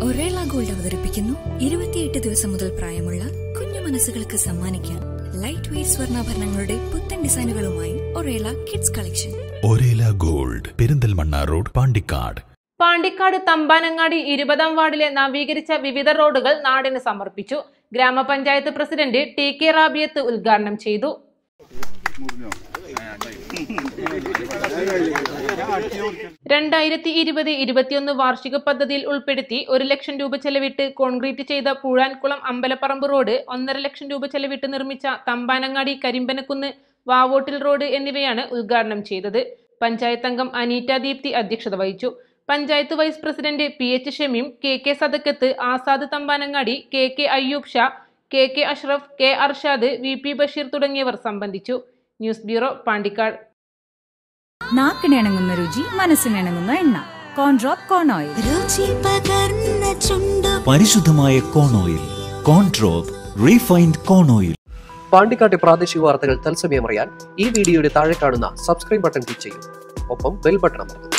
ഒറേള gold അവതരിപ്പിക്കുന്നു ഇരുപത്തിയെട്ട് ദിവസം മുതൽ പ്രായമുള്ള കുഞ്ഞു മനസ്സുകൾക്ക് സമ്മാനിക്കാൻ ലൈറ്റ് വെയ്റ്റ് സ്വർണ്ണാഭരണങ്ങളുടെ പുത്തൻ ഡിസൈനുകളുമായി Orela kids collection Orela gold Perinthalmanna road Pandikkad Pandikkad Thampanangadi ഇരുപതാം വാർഡിലെ നവീകരിച്ച വിവിധ റോഡുകൾ നാടിന് സമർപ്പിച്ചു ഗ്രാമപഞ്ചായത്ത് പ്രസിഡന്റ് ടി കെ റാബിയത്ത് ഉദ്ഘാടനം ചെയ്തു രണ്ടായിരത്തി ഇരുപത് ഇരുപത്തിയൊന്ന് വാർഷിക പദ്ധതിയിൽ ഉൾപ്പെടുത്തി ഒരു ലക്ഷം രൂപ ചെലവിട്ട് കോൺക്രീറ്റ് ചെയ്ത പൂഴാൻകുളം അമ്പലപ്പറമ്പ് റോഡ് ഒന്നര ലക്ഷം രൂപ ചെലവിട്ട് നിർമ്മിച്ച തമ്പാനങ്ങാടി കരിമ്പനക്കുന്ന് വാവോട്ടിൽ റോഡ് എന്നിവയാണ് ഉദ്ഘാടനം ചെയ്തത് പഞ്ചായത്ത് അംഗം അനീറ്റ ദീപ്തി അധ്യക്ഷത വഹിച്ചു panchayat vice president P H Shameem K K Sadakkath Azad Thampanangadi K K Ayyub Sha K K Ashraf K Arshad V P Basheer തുടങ്ങിയവർ സംബന്ധിച്ചു ന്യൂസ് ബ്യൂറോ പാണ്ടിക്കാട് നാക്കിനിണങ്ങുന്ന രുചി മനസ്സിനിണങ്ങുന്ന എണ്ണ കോൺഡ്രോപ്പ് കോൺ ഓയിൽ രുചി പകർന്ന ചുണ്ടു പരിശുദ്ധമായ കോൺ ഓയിൽ കോൺട്രോപ്പ് റീഫൈൻഡ് കോൺ ഓയിൽ പാണ്ടിക്കാട്ടെ പ്രാദേശിക വാർത്തകൾ തത്സമയം അറിയാൻ ഈ വീഡിയോയുടെ താഴെ കാണുന്ന സബ്സ്ക്രൈബ് ബട്ടൺ ക്ലിക്ക് ചെയ്യും ഒപ്പം ബെൽ ബട്ടൺ അമർത്തും